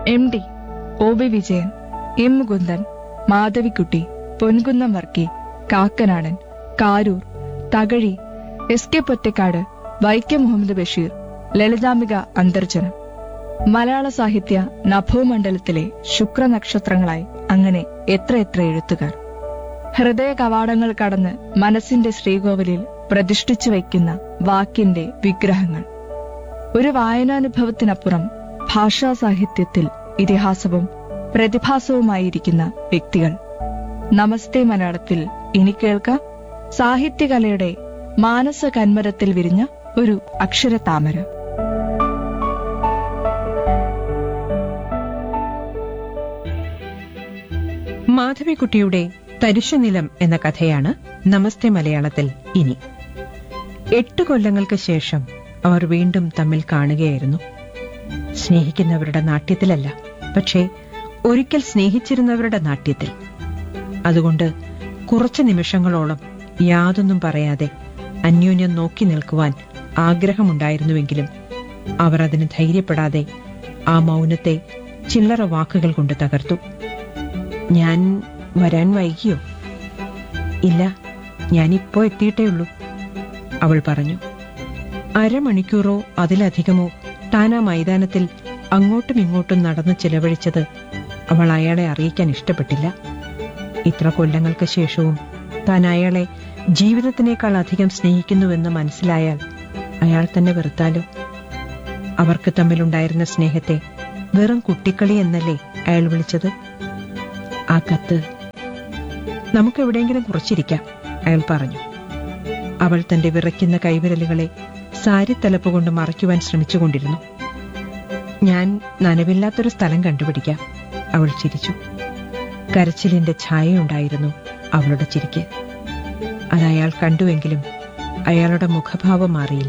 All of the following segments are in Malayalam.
M D O B Vijayan M Mukundan Madhavikutty Ponkunnam Varkey Kakkanadan Karoor Thakazhi S K Pottekkatt Vaikom Muhammad Basheer Lalithambika Antharjanam മലയാള സാഹിത്യ നഭോമണ്ഡലത്തിലെ ശുക്രനക്ഷത്രങ്ങളായി അങ്ങനെ എത്രയെത്ര എഴുത്തുകാർ ഹൃദയ കവാടങ്ങൾ കടന്ന് മനസ്സിന്റെ ശ്രീകോവിലിൽ പ്രതിഷ്ഠിച്ചു വയ്ക്കുന്ന വാക്കിന്റെ വിഗ്രഹങ്ങൾ ഒരു വായനാനുഭവത്തിനപ്പുറം ഭാഷാ സാഹിത്യത്തിൽ ഇതിഹാസവും പ്രതിഭാസവുമായിരിക്കുന്ന വ്യക്തികൾ നമസ്തേ മലയാളത്തിൽ ഇനി കേൾക്കാം സാഹിത്യകലയുടെ മാനസ കന്മരത്തിൽ വിരിഞ്ഞ ഒരു അക്ഷരതാമര മാധവിക്കുട്ടിയുടെ തരിശുനിലം എന്ന കഥയാണ് നമസ്തേ മലയാളത്തിൽ ഇനി എട്ട് കൊല്ലങ്ങൾക്ക് ശേഷം അവർ വീണ്ടും തമ്മിൽ കാണുകയായിരുന്നു സ്നേഹിക്കുന്നവരുടെ നാട്യത്തിലല്ല പക്ഷേ ഒരിക്കൽ സ്നേഹിച്ചിരുന്നവരുടെ നാട്യത്തിൽ അതുകൊണ്ട് കുറച്ച് നിമിഷങ്ങളോളം യാതൊന്നും പറയാതെ അന്യോന്യം നോക്കി നിൽക്കുവാൻ ആഗ്രഹമുണ്ടായിരുന്നുവെങ്കിലും അവർ അതിന് ധൈര്യപ്പെടാതെ ആ മൗനത്തെ ചില്ലറ വാക്കുകൾ കൊണ്ട് തകർത്തു ഞാൻ വരാൻ വൈകിയോ ഇല്ല ഞാനിപ്പോ എത്തിയിട്ടേ ഉള്ളൂ അവൾ പറഞ്ഞു അരമണിക്കൂറോ അതിലധികമോ താൻ ആ മൈതാനത്തിൽ അങ്ങോട്ടും ഇങ്ങോട്ടും നടന്ന് ചിലവഴിച്ചത് അവൾ അയാളെ അറിയിക്കാൻ ഇഷ്ടപ്പെട്ടില്ല ഇത്ര കൊല്ലങ്ങൾക്ക് ശേഷവും താൻ അയാളെ ജീവിതത്തിനേക്കാൾ അധികം സ്നേഹിക്കുന്നുവെന്ന് മനസ്സിലായാൽ അയാൾ തന്നെ വെറുത്താലോ അവർക്ക് തമ്മിലുണ്ടായിരുന്ന സ്നേഹത്തെ വെറും കുട്ടിക്കളി എന്നല്ലേ അയാൾ വിളിച്ചത് ആ കത്ത് നമുക്ക് എവിടെയെങ്കിലും കുറച്ചിരിക്കാം അയാൾ പറഞ്ഞു അവൾ തന്റെ വിറയ്ക്കുന്ന കൈവിരലുകളെ സാരിത്തലപ്പ് കൊണ്ട് മറയ്ക്കുവാൻ ശ്രമിച്ചുകൊണ്ടിരുന്നു ഞാൻ നനവില്ലാത്തൊരു സ്ഥലം കണ്ടുപിടിക്കാം അവൾ ചിരിച്ചു കരച്ചിലിന്റെ ഛായയുണ്ടായിരുന്നു അവളുടെ ചിരിക്ക് അത് അയാൾ കണ്ടുവെങ്കിലും അയാളുടെ മുഖഭാവം മാറിയില്ല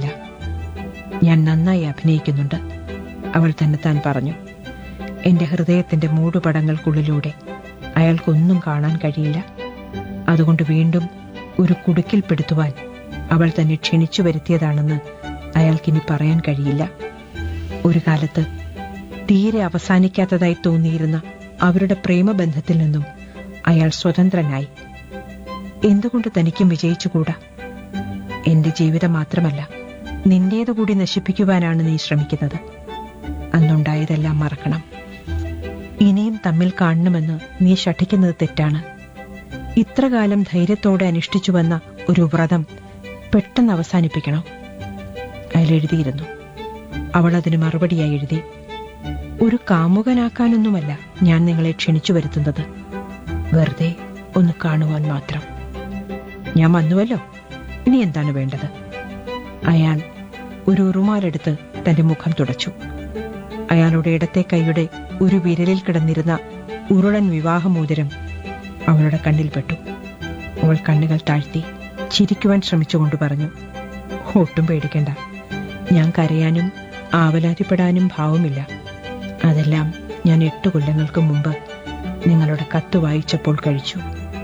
ഞാൻ നന്നായി അഭിനയിക്കുന്നുണ്ട് അവൾ തന്നെ താൻ പറഞ്ഞു എന്റെ ഹൃദയത്തിന്റെ മൂടുപടങ്ങൾക്കുള്ളിലൂടെ അയാൾക്കൊന്നും കാണാൻ കഴിയില്ല അതുകൊണ്ട് വീണ്ടും ഒരു കുടുക്കിൽപ്പെടുത്തുവാൻ അവൾ തന്നെ ക്ഷണിച്ചു വരുത്തിയതാണെന്ന് അയാൾക്കിനി പറയാൻ കഴിയില്ല ഒരു കാലത്ത് തീരെ അവസാനിക്കാത്തതായി തോന്നിയിരുന്ന അവരുടെ പ്രേമബന്ധത്തിൽ നിന്നും അയാൾ സ്വതന്ത്രനായി എന്തുകൊണ്ട് തനിക്കും വിജയിച്ചുകൂടാ എന്റെ ജീവിതം മാത്രമല്ല നിന്റേതു കൂടി നശിപ്പിക്കുവാനാണ് നീ ശ്രമിക്കുന്നത് അന്നുണ്ടായതെല്ലാം മറക്കണം ഇനിയും തമ്മിൽ കാണണമെന്ന് നീ ശഠിക്കുന്നത് തെറ്റാണ് ഇത്രകാലം ധൈര്യത്തോടെ അനുഷ്ഠിച്ചു വന്ന ഒരു വ്രതം പെട്ടെന്ന് അവസാനിപ്പിക്കണം അയാൾ എഴുതിയിരുന്നു അവൾ അതിന് മറുപടിയായി എഴുതി ഒരു കാമുകനാക്കാനൊന്നുമല്ല ഞാൻ നിങ്ങളെ ക്ഷണിച്ചു വരുത്തുന്നത് വെറുതെ ഒന്ന് കാണുവാൻ മാത്രം ഞാൻ വന്നുവല്ലോ ഇനി എന്താണ് വേണ്ടത് അയാൾ ഒരു ഉറുമാലെടുത്ത് തന്റെ മുഖം തുടച്ചു അയാളുടെ ഇടത്തെ കൈയുടെ ഒരു വിരലിൽ കിടന്നിരുന്ന ഉരുളൻ വിവാഹമോതിരം അവളുടെ കണ്ണിൽപ്പെട്ടു അവൾ കണ്ണുകൾ താഴ്ത്തി ചിരിക്കുവാൻ ശ്രമിച്ചുകൊണ്ട് പറഞ്ഞു ഒട്ടും പേടിക്കണ്ട ഞാൻ കരയാനും ആവലാതിപ്പെടാനും ഭാവമില്ല അതെല്ലാം ഞാൻ എട്ടു കൊല്ലങ്ങൾക്ക് മുമ്പ് നിങ്ങളുടെ കത്ത് വായിച്ചപ്പോൾ കഴിച്ചു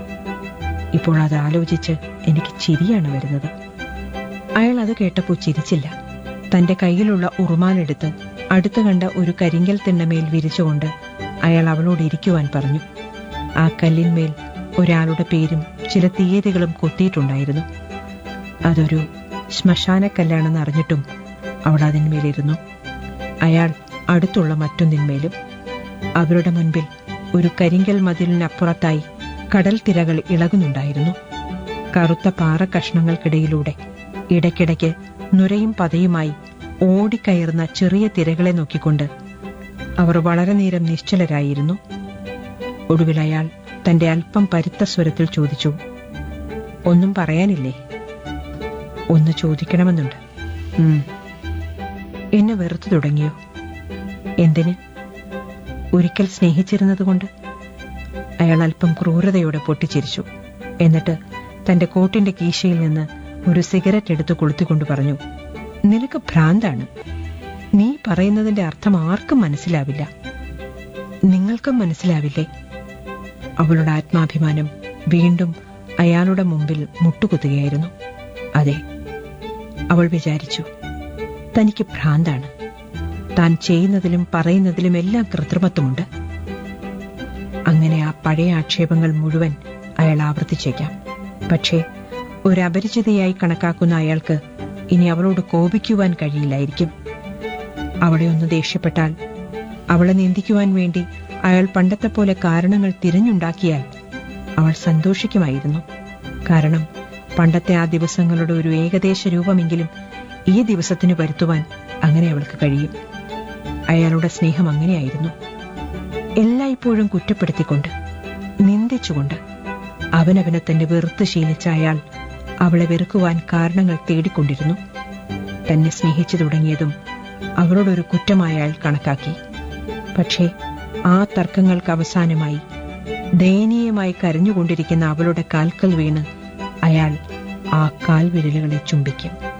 ഇപ്പോൾ അത് ആലോചിച്ച് എനിക്ക് ചിരിയാണ് വരുന്നത് അയാൾ അത് കേട്ടപ്പോൾ ചിരിച്ചില്ല തന്റെ കയ്യിലുള്ള ഉറുമാലെടുത്ത് അടുത്ത് കണ്ട ഒരു കരിങ്കൽ തിണ്ണമേൽ വിരിച്ചുകൊണ്ട് അയാൾ അവളോട് ഇരിക്കുവാൻ പറഞ്ഞു ആ കല്ലിന്മേൽ ഒരാളുടെ പേരും ചില തീയതികളും കൊത്തിയിട്ടുണ്ടായിരുന്നു അതൊരു ശ്മശാനക്കല്ലാണെന്ന് അറിഞ്ഞിട്ടും അവൾ അതിന്മേലിരുന്നു അയാൾ അടുത്തുള്ള മറ്റൊന്നിന്മേലും അവരുടെ മുൻപിൽ ഒരു കരിങ്കൽ മതിലിനപ്പുറത്തായി കടൽ തിരകൾ ഇളകുന്നുണ്ടായിരുന്നു കറുത്ത പാറ കഷ്ണങ്ങൾക്കിടയിലൂടെ ഇടയ്ക്കിടയ്ക്ക് നുരയും പതയുമായി ഓടിക്കയറുന്ന ചെറിയ തിരകളെ നോക്കിക്കൊണ്ട് അവർ വളരെ നേരം നിശ്ചലരായിരുന്നു ഒടുവിൽ അയാൾ തന്റെ അല്പം പരുത്ത സ്വരത്തിൽ ചോദിച്ചു ഒന്നും പറയാനില്ലേ ഒന്ന് ചോദിക്കണമെന്നുണ്ട് ഉം. എന്നെ വെറുത്തു തുടങ്ങിയോ എന്തിന് ഒരിക്കൽ സ്നേഹിച്ചിരുന്നതുകൊണ്ട് അയാൾ അല്പം ക്രൂരതയോടെ പൊട്ടിച്ചിരിച്ചു എന്നിട്ട് തന്റെ കോട്ടിന്റെ കീശയിൽ നിന്ന് ഒരു സിഗരറ്റ് എടുത്ത് കൊളുത്തിക്കൊണ്ട് പറഞ്ഞു നിനക്ക് ഭ്രാന്താണ് നീ പറയുന്നതിന്റെ അർത്ഥം ആർക്കും മനസ്സിലാവില്ല നിങ്ങൾക്കും മനസ്സിലാവില്ലേ അവളുടെ ആത്മാഭിമാനം വീണ്ടും അയാളുടെ മുമ്പിൽ മുട്ടുകുത്തുകയായിരുന്നു അതെ അവൾ വിചാരിച്ചു തനിക്ക് ഭ്രാന്താണ് താൻ ചെയ്യുന്നതിലും പറയുന്നതിലും എല്ലാം കൃത്രിമത്വമുണ്ട് അങ്ങനെ ആ പഴയ ആക്ഷേപങ്ങൾ മുഴുവൻ അയാൾ ആവർത്തിച്ചേക്കാം പക്ഷേ ഒരു അപരിചിതയായി കണക്കാക്കുന്ന അയാൾക്ക് ഇനി അവളോട് കോപിക്കുവാൻ കഴിയില്ലായിരിക്കും അവളെ ഒന്ന് ദേഷ്യപ്പെട്ടാൽ അവളെ നിന്ദിക്കുവാൻ വേണ്ടി അയാൾ പണ്ടത്തെ പോലെ കാരണങ്ങൾ തിരഞ്ഞുണ്ടാക്കിയാൽ അവൾ സന്തോഷിക്കുമായിരുന്നു കാരണം പണ്ടത്തെ ആ ദിവസങ്ങളുടെ ഒരു ഏകദേശ രൂപമെങ്കിലും ഈ ദിവസത്തിന് വരുത്തുവാൻ അങ്ങനെ അവൾക്ക് കഴിയും അയാളുടെ സ്നേഹം അങ്ങനെയായിരുന്നു എല്ലായ്പ്പോഴും കുറ്റപ്പെടുത്തിക്കൊണ്ട് നിന്ദിച്ചുകൊണ്ട് അവനവനെ തന്നെ വെറുത്ത് ശീലിച്ച അയാൾ അവളെ വെറുക്കുവാൻ കാരണങ്ങൾ തേടിക്കൊണ്ടിരുന്നു തന്നെ സ്നേഹിച്ചു തുടങ്ങിയതും അവളോടൊരു കുറ്റമായ അയാൾ കണക്കാക്കി പക്ഷേ ആ തർക്കങ്ങൾക്ക് അവസാനമായി ദയനീയമായി കരഞ്ഞുകൊണ്ടിരിക്കുന്ന അവളുടെ കാൽക്കൽ വീണ് അയാൾ ആ കാൽവിരലുകളെ ചുംബിക്കും